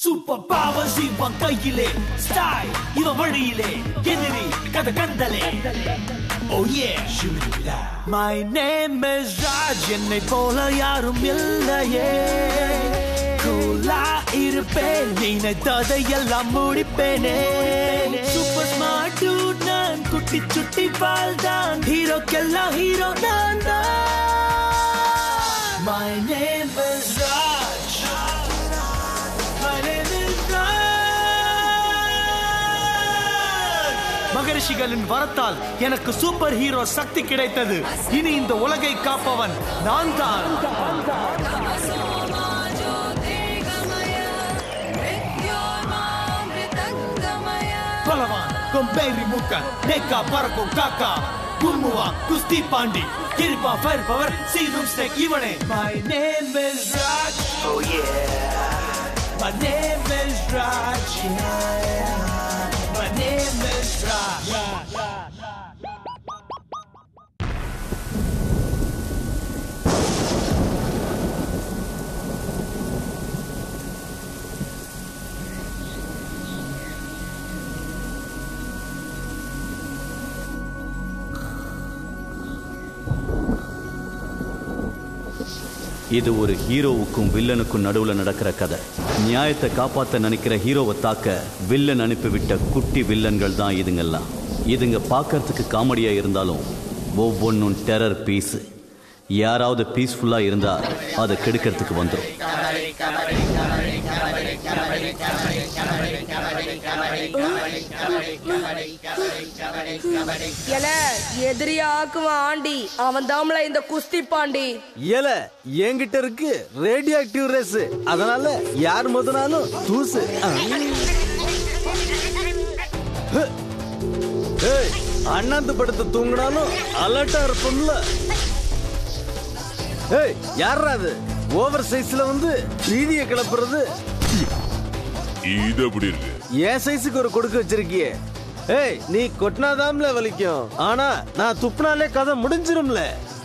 Super powers இவன் கையிலே style இவன் வழியிலே எதிரி கதை கண்டலே ஓ ஏ மை நேம் இஸ் ராஜ் என்னை போல யாரும் இல்லையே கூலா இருப்பேன் நினைத்ததை எல்லாம் முடிப்பேனே சூப்பர் ஸ்மார்ட் டூட் நான் குட்டி சுட்டி பால் தான் ஹீரோக்கெல்லாம் ஹீரோ நான் தான் My name is Raj. My name is Raj. மகரிஷிகளின் வரத்தால் எனக்கு சூப்பர் ஹீரோ சக்தி கிடைத்தது இனி இந்த உலகை காப்பவன் நான் தான் பலவான் கொம்பேரி மூக்க நேக்கா பறக்கும் காக்கா கும்முவா குஸ்தி பாண்டி கிருப்பா ஃபயர் பவர் சீரும் ஸ்னேக் இவனே my name is Raj oh yeah my name is Raj my name is Raj இது ஒரு ஹீரோவுக்கும் வில்லனுக்கும் நடுவுல நடக்கிற கதை நியாயத்தை காப்பாத்த நினைக்கிற ஹீரோவை தாக்க வில்லன் அனுப்பிவிட்ட குட்டி வில்லன்கள் தான் இதுங்கெல்லாம் இதுங்க பார்க்கறதுக்கு காமெடியா இருந்தாலும் ஒவ்வொன்றும் டெரர் பீஸ் யாராவது பீஸ்ஃபுல்லா இருந்தா அதை கெடுக்கிறதுக்கு வந்துடும் எல எதிரியா ஆக்குவான் ஆண்டி அவன் தாமல இந்த குஸ்தி பாண்டி ஏல என்கிட்ட இருக்கு ரேடியோ ஆக்டிவ் ரேஸ் அதனால யார் மோதினாலும் தூசு ஏய், அண்ணாந்து படுத்து தூங்கினாலும் அலர்ட்டா இருப்போம்ல ஏய் யாரா அது ஓவர் சைஸ்ல வந்து பீதியை கிளப்புறது இது எப்படி இருக்கு என் சைஸுக்கு ஒரு கொடுக்க வச்சிருக்கியே ஏய் நீ கொட்டினாதாம்ல வலிக்கும் ஆனா நான் துப்புனாலே கதை முடிஞ்சிரும்ல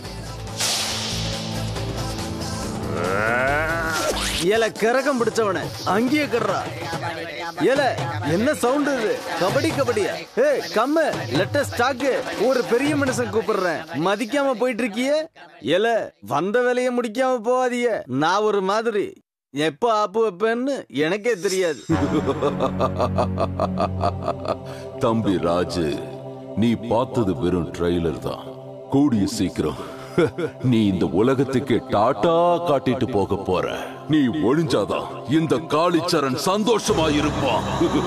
ஏல கரகம் பிடிச்சவன அங்கேயே கடுறா ஏல என்ன சவுண்ட் இது கபடி கபடியா ஏய் கம்ம லெட்டஸ் ஸ்டாக்கு ஒரு பெரிய மனுஷன் கூப்பிடுறேன் மதிக்காம போயிட்டு இருக்கியே ஏல வந்த வேலையை முடிக்காம போவாதீங்க நான் ஒரு மாதிரி எப்ப ஆப்பு வைப்பேன்னு எனக்கே தெரியாது தம்பி ராஜு நீ பார்த்தது வெறும் ட்ரெய்லர் தான் கூடிய சீக்கிரம் நீ இந்த உலகத்துக்கு டாட்டா காட்டிட்டு போக போற நீ ஒழிஞ்சாதான் இந்த காளிச்சரண் சந்தோஷமா இருப்பான்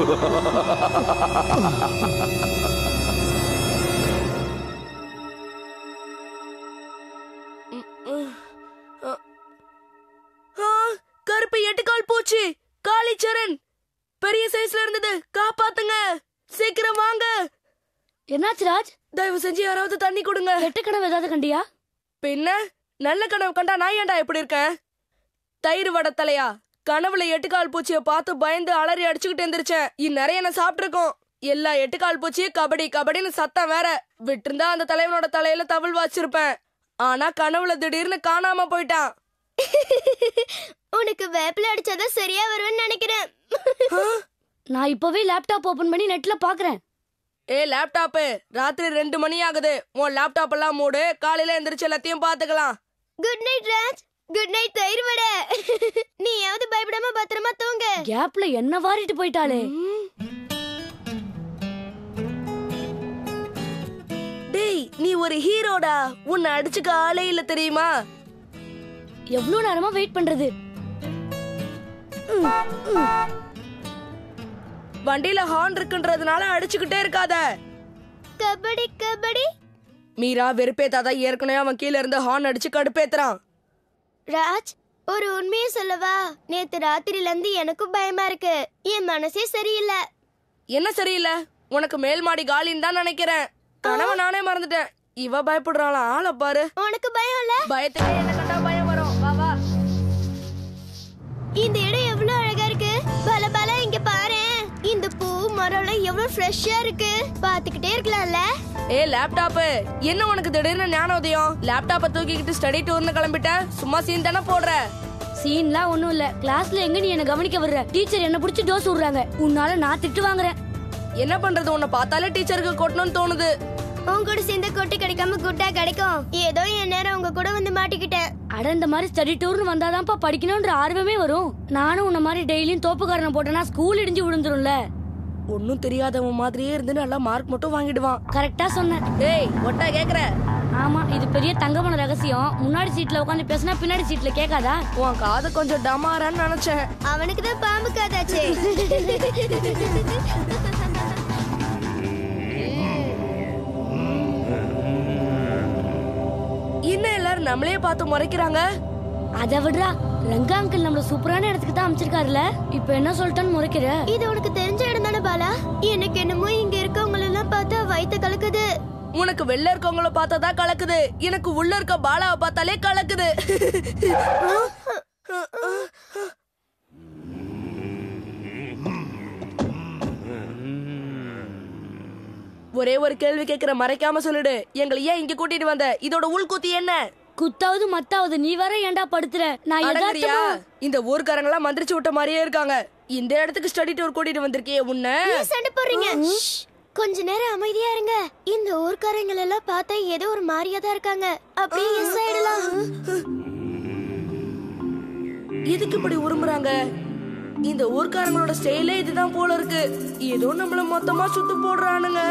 ஆ, கருப்பு எட்டுக்கால் பூச்சி காளிச்சரண் பெரிய சைஸ்ல இருந்தது காப்பாத்துங்க சீக்கிரம் வாங்க என்னாச்சு ராஜ் தயவு செஞ்சு யாராவது தண்ணி கொடுங்க கெட்ட கனவு ஏதாவது கண்டியா பின்ன நல்ல கனவு கண்டா நான் ஏன்டா எப்படி இருக்கேன் தயிர் வடை தலையா கனவுல எட்டுக்கால் பூச்சியை பார்த்து பயந்து அலறி அடிச்சுக்கிட்டு எந்திரிச்சேன் இந்நறைய நான் சாப்பிட்டிருக்கோம் எல்லா எட்டுக்கால் பூச்சியும் கபடி கபடின்னு சத்தம் வேற விட்டிருந்தா அந்த தலைவனோட தலையில தவிழ் வச்சிருப்பேன் ஆனா கனவுல திடீர்னு காணாம போயிட்டான் உனக்கு வேப்பில அடிச்சாதான் சரியா வருவேன்னு நினைக்கிறேன் நான் இப்பவே லேப்டாப் ஓபன் பண்ணி நெட்ல பாக்குறேன் ஏ லேப்டாப்பு ராத்திரி ரெண்டு மணி ஆகுது உன் லேப்டாப் எல்லாம் மூடு காலையில எந்திரிச்சு எல்லாத்தையும் பாத்துக்கலாம் good night Raj good night தயிர் வடை நீயாவது பயப்படாம பத்திரமா தூங்கு கேப்ல என்ன வாரிட்டு போயிட்டாளே டேய் நீ ஒரு ஹீரோடா உன்னை அடிச்சுக்க ஆளே இல்ல தெரியுமா எவ்வளவு நேரமா வெயிட் பண்றது வண்டியில ஹார்ன் இருக்குன்றதுனால அடிச்சுக்கிட்டே இருக்காத கபடி கபடி மீரா வெறுப்பேத்தாதா ஏற்கனவே அவன் கீழ இருந்து ஹார்ன் அடிச்சு கடுப்பேத்துறான் ராஜ் ஒரு உண்மையை சொல்லவா நேத்து ராத்திரில இருந்து எனக்கும் பயமா இருக்கு என் மனசே சரியில்லை என்ன சரியில்லை உனக்கு மேல் மாடி காலின்னு தான் நினைக்கிறேன் கனவை நானே மறந்துட்டேன் இவ பயப்படுறாளா ஆளை பாரு உனக்கு பயம் இல்ல பயத்துக்கு என்ன கண்டா பயம் வரும் வா வா இந்த இடம் எவ்வளவு அழகா இருக்கு பல பல இங்க பாரு இந்த பூ மரம்லாம் எவ்வளவு ஃப்ரெஷ்ஷா இருக்கு பாத்துக்கிட்டே இருக்கலாம்ல ஏ லேப்டாப்பு என்ன உனக்கு திடீர்னு ஞான உதயம் லேப்டாப்பை தூக்கிக்கிட்டு ஸ்டடி டூர்னு கிளம்பிட்ட சும்மா சீன் தானே போடுற சீன்லாம் ஒண்ணும் இல்ல கிளாஸ்ல எங்க நீ என்ன கவனிக்க வர்ற டீச்சர் என்ன புடிச்சு டோஸ் விடுறாங்க உன்னால நான் திட்டு வாங்குறேன் என்ன பண்றது உன்னை பார்த்தாலே டீச்சருக்கு கொட்டணும்னு தோணுது உன் கூட சேர்ந்து கொட்டி கிடைக்காம குட்டா கிடைக்கும் ஏதோ என் நேரம் உங்க கூட வந்து மாட்டிக்கிட்டேன் அட இந்த மாதிரி ஸ்டடி டூர்னு வந்தாதான்ப்பா படிக்கணும்ன்ற ஆர்வமே வரும் நானும் உன்ன மாதிரி டெய்லியும் தோப்புக்காரனை போட்டேன்னா ஸ்கூல் இடிஞ்சு விழுந்துரும்ல ஒன்னும் தெரியாதவன் மாதிரியே இருந்து நல்லா மார்க் மட்டும் வாங்கிடுவான் கரெக்டா சொன்னேன் ஏய் ஒட்டா கேக்குற ஆமா இது பெரிய தங்கமான ரகசியம் முன்னாடி சீட்ல உட்காந்து பேசினா பின்னாடி சீட்ல கேட்காதா உன் காது கொஞ்சம் டமாரான்னு நினைச்சேன் அவனுக்கு தான் பாம்பு காதாச்சே இன்னும் எல்லாரும் நம்மளே பார்த்து முறைக்கிறாங்க அதை விடுறா ரங்கா அங்கிள் நம்மள சூப்பரான இடத்துக்கு தான் அமைச்சிருக்காருல இப்ப என்ன சொல்லிட்டான்னு முறைக்கிற இது உனக்கு தெரிஞ்ச இடம் தானே பாலா எனக்கு என்னமோ இங்க இருக்கவங்க எல்லாம் பார்த்தா வயித்து கலக்குது உனக்கு வெளில இருக்கவங்கள பார்த்தா கலக்குது எனக்கு உள்ள இருக்க பாலாவை பார்த்தாலே கலக்குது ஒரே ஒரு கேள்வி கேக்குற மறைக்காம சொல்லிடு எங்களை ஏன் இங்க கூட்டிட்டு வந்த இதோட உள்கூத்தி என்ன குத்தாவது மத்தாவது நீ வர ஏன்டா படுத்துற நான் அடங்குறியா யதார்த்தமா இந்த ஊர்க்காரங்க எல்லாம் மந்திரிச்சு விட்ட மாதிரியே இருக்காங்க இந்த இடத்துக்கு ஸ்டடி டூர் கூட்டிட்டு வந்திருக்கியே உன்ன ஏன் சண்டை போடுறீங்க ஷ், கொஞ்ச நேரம் அமைதியா இருங்க இந்த ஊர்க்காரங்க எல்லாம் பார்த்தா ஏதோ ஒரு மாதிரியா தான் இருக்காங்க அப்படியே எஸ் ஆயிடலாம் எதுக்கு இப்படி உருமுறாங்க இந்த ஊர்க்காரங்களோட ஸ்டைலே இதுதான் போல இருக்கு ஏதோ நம்மள மொத்தமா சுத்து போடுறானுங்க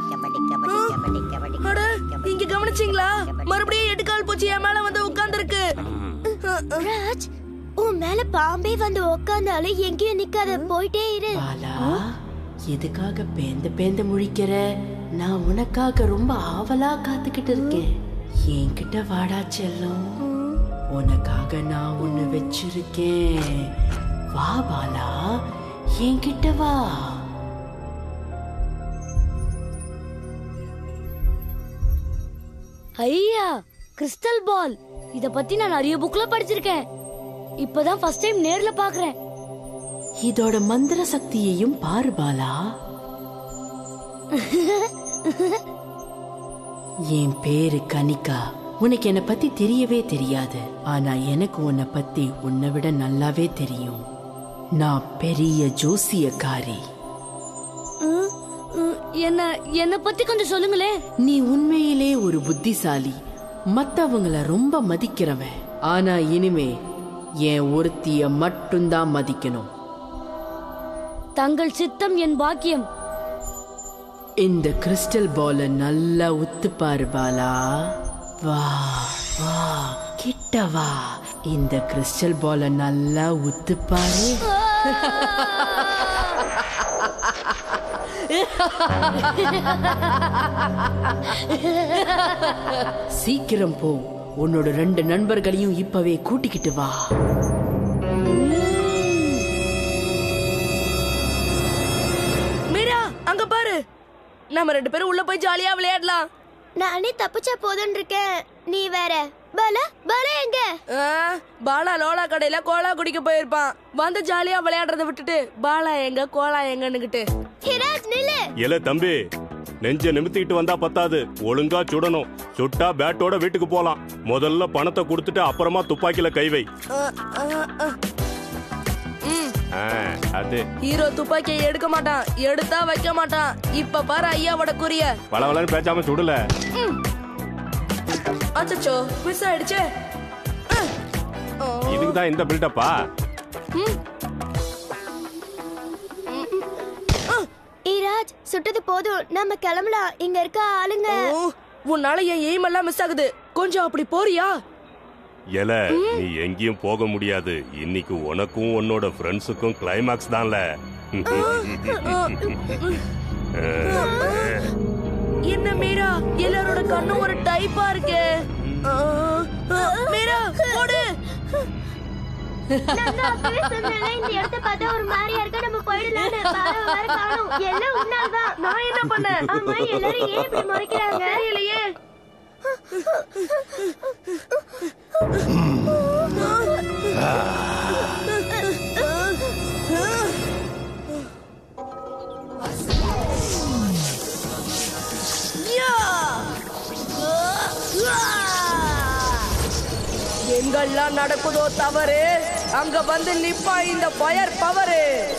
அட, இங்க கவனிச்சீங்களா மறுபடியும் எட்டுக்கால் பூச்சி என் மேல வந்து உட்கார்ந்துருக்கு ராஜ் உன் மேல பாம்பே வந்து உக்காந்தாலும் எங்கேயும் நிக்காத போயிட்டே இரு பாலா எதுக்காக பேந்து பேந்து முழிக்கிற நான் உனக்காக ரொம்ப ஆவலா காத்துக்கிட்டு இருக்கேன் என்கிட்ட வாடா செல்லம் உனக்காக நான் ஒண்ணு வச்சிருக்கேன் வா பாலா என்கிட்ட வா ஐயா கிறிஸ்டல் பால் இத பத்தி நான் நிறைய புக்ல படிச்சிருக்கேன் இப்பதான் ஃபர்ஸ்ட் டைம் நேர்ல பாக்குறேன் இதோட மந்திர சக்தியையும் பாரு பாலா என் பேரு கனிகா உனக்கு என்ன பத்தி தெரியவே தெரியாது ஆனா எனக்கு உன்னை பத்தி உன்னை விட நல்லாவே தெரியும் நான் பெரிய ஜோசியக்காரி ம், ம், என்ன என்ன பத்தி கொஞ்சம் சொல்லுங்களேன் நீ உண்மையிலே ஒரு புத்திசாலி மத்தவங்கள ரொம்ப மதிக்கிறவன் ஆனா இனிமே என் ஒருத்திய மட்டும்தான் மதிக்கணும் தங்கள் சித்தம் என் பாக்கியம் இந்த கிறிஸ்டல் பால நல்லா உத்து பாரு பாலா வா வா கிட்ட வா இந்த கிறிஸ்டல் பால நல்லா உத்து பாரு சீக்கிரம் போ உன்னோட ரெண்டு நண்பர்களையும் இப்பவே கூட்டிக்கிட்டு வா மீரா அங்க பாரு நம்ம ரெண்டு பேரும் உள்ள போய் ஜாலியா விளையாடலாம் நானே தப்பிச்சா போதும்னு இருக்கேன் நீ வேற பாலா பாலா எங்க ஆ, பாலா லோலா கடையில கோலா குடிக்க போயிருப்பான் வந்து ஜாலியா விளையாடுறத விட்டுட்டு பாலா எங்க கோலா எங்கன்னுகிட்டு ஹிராஜ் நில்லு ஏல தம்பி நெஞ்ச நிமித்திக்கிட்டு வந்தா பத்தாது ஒழுங்கா சுடணும் சுட்டா பேட்டோட வீட்டுக்கு போலாம் முதல்ல பணத்தை கொடுத்துட்டு அப்புறமா துப்பாக்கில கை வை ஆ, ஆ, ஆ. ம், ஆ, அது ஹீரோ துப்பாக்கியை எடுக்க மாட்டான் எடுத்தா வைக்க மாட்டான் இப்ப பாரு ஐயாவோட குறிய வளவலன்னு பேசாம சுடல அச்சச்சோ மிஸ் ஆயிடுச்சே ஆ. ஓ. இதுக்கு தான் இந்த பில்டப்பா ஹிராஜ் சுட்டது போதும் நம்ம கிளம்பலாம் இங்க இருக்க ஆளுங்க ஓ, உன்னால என் எய்ம் எல்லாம் மிஸ் ஆகுது கொஞ்சம் அப்படி போறியா எல நீ எங்கேயும் போக முடியாது இன்னைக்கு உனக்கும் உன்னோட ஃப்ரெண்ட்ஸுக்கும் கிளைமாக்ஸ் தான்ல என்ன மீரா எல்லாரோட கண்ணும் ஒரு டைப்பா இருக்கு ஆ, ஆ, மீரா ஓடு நான் தான் அப்பவே சொன்னேன்ல, இந்த இடத்த பார்த்தா ஒரு மாதிரியா இருக்கு நம்ம போயிடலாம்னு பாலாவை வேற காணோம் எல்லாம் உன்னால்தான் நான் என்ன பண்ணேன் ஆமா எல்லாரும் ஏன் இப்படி முறைக்கிறாங்க தெரியலையே யா! எங்கெல்லாம் நடக்குதோ தவறு அங்க வந்து நிப்பா இந்த ஃபயர் பவரு